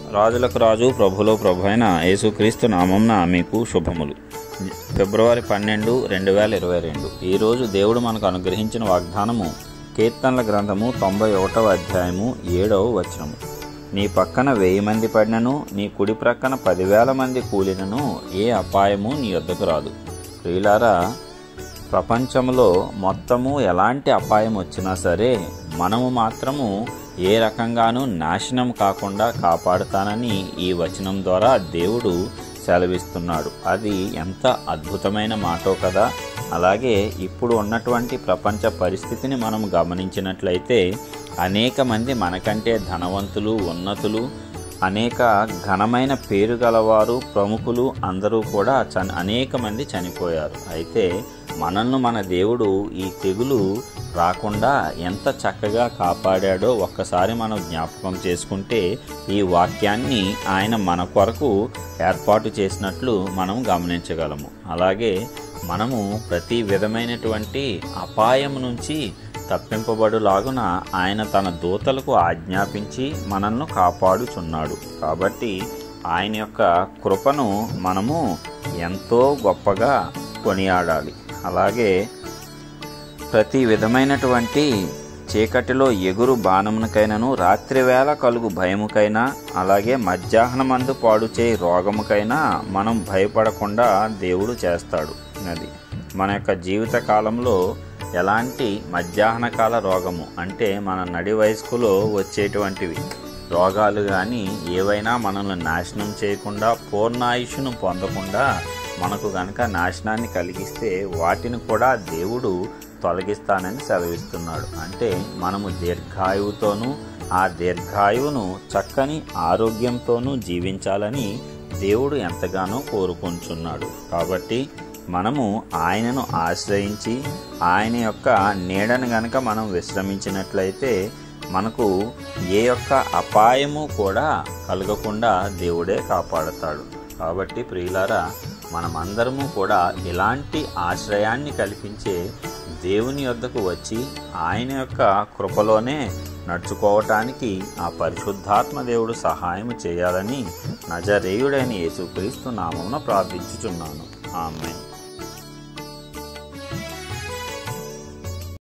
రాజులకు రాజు ప్రభులో ప్రభు అయిన యేసుక్రీస్తు నామంన మీకు శుభములు ఫిబ్రవరి పన్నెండు రెండు వేల ఇరవై రెండు ఈరోజు దేవుడు మనకు అనుగ్రహించిన వాగ్దానము కీర్తనల గ్రంథము తొంభై ఒకటవ అధ్యాయము ఏడవ వచనము నీ పక్కన వెయ్యి మంది పడినను నీ కుడి ప్రక్కన పదివేల మంది కూలినను ఏ అపాయము నీ వద్దకు రాదు ప్రియులారా ప్రపంచంలో మొత్తము ఎలాంటి అపాయం వచ్చినా సరే మనము మాత్రము ఏ రకంగానూ నాశనం కాకుండా కాపాడుతానని ఈ వచనం ద్వారా దేవుడు సెలవిస్తున్నాడు అది ఎంత అద్భుతమైన మాటో కదా అలాగే ఇప్పుడు ఉన్నటువంటి ప్రపంచ పరిస్థితిని మనం గమనించినట్లయితే అనేక మంది మనకంటే ధనవంతులు ఉన్నతులు అనేక ఘనమైన పేరు గలవారు ప్రముఖులు అందరూ కూడా చని అనేక మంది చనిపోయారు అయితే మనల్ని మన దేవుడు ఈ తెగులు రాకుండా ఎంత చక్కగా కాపాడాడో ఒక్కసారి మనం జ్ఞాపకం చేసుకుంటే ఈ వాక్యాన్ని ఆయన మన కొరకు ఏర్పాటు చేసినట్లు మనం గమనించగలము అలాగే మనము ప్రతి విధమైనటువంటి అపాయం నుంచి తప్పింపబడులాగున ఆయన తన దూతలకు ఆజ్ఞాపించి మనల్ని కాపాడుచున్నాడు కాబట్టి ఆయన యొక్క కృపను మనము ఎంతో గొప్పగా కొనియాడాలి అలాగే ప్రతి విధమైనటువంటి చీకటిలో ఎగురు బాణమునకైనను రాత్రివేళ కలుగు భయముకైనా అలాగే మధ్యాహ్నమందు పాడు చేయి రోగముకైనా మనం భయపడకుండా దేవుడు చేస్తాడు అది మన యొక్క జీవిత కాలంలో ఎలాంటి మధ్యాహ్నకాల రోగము అంటే మన నడి వయస్కులో వచ్చేటువంటివి రోగాలు కానీ ఏవైనా మనల్ని నాశనం చేయకుండా పూర్ణాయుషును పొందకుండా మనకు గనక నాశనాన్ని కలిగిస్తే వాటిని కూడా దేవుడు తొలగిస్తానని సెలవిస్తున్నాడు అంటే మనము దీర్ఘాయువుతోనూ ఆ దీర్ఘాయువును చక్కని ఆరోగ్యంతోనూ జీవించాలని దేవుడు ఎంతగానో కోరుకుంటున్నాడు కాబట్టి మనము ఆయనను ఆశ్రయించి ఆయన యొక్క నీడను గనక మనం విశ్రమించినట్లయితే మనకు ఏ యొక్క అపాయము కూడా కలగకుండా దేవుడే కాపాడతాడు కాబట్టి ప్రియులారా మనమందరము కూడా ఇలాంటి ఆశ్రయాన్ని కల్పించే దేవుని యొద్దకు వచ్చి ఆయన యొక్క కృపలోనే నడుచుకోవటానికి ఆ పరిశుద్ధాత్మ దేవుడు సహాయం చేయాలని నజరేయుడైన యేసుక్రీస్తు నామమున ప్రార్థించుచున్నాను ఆమె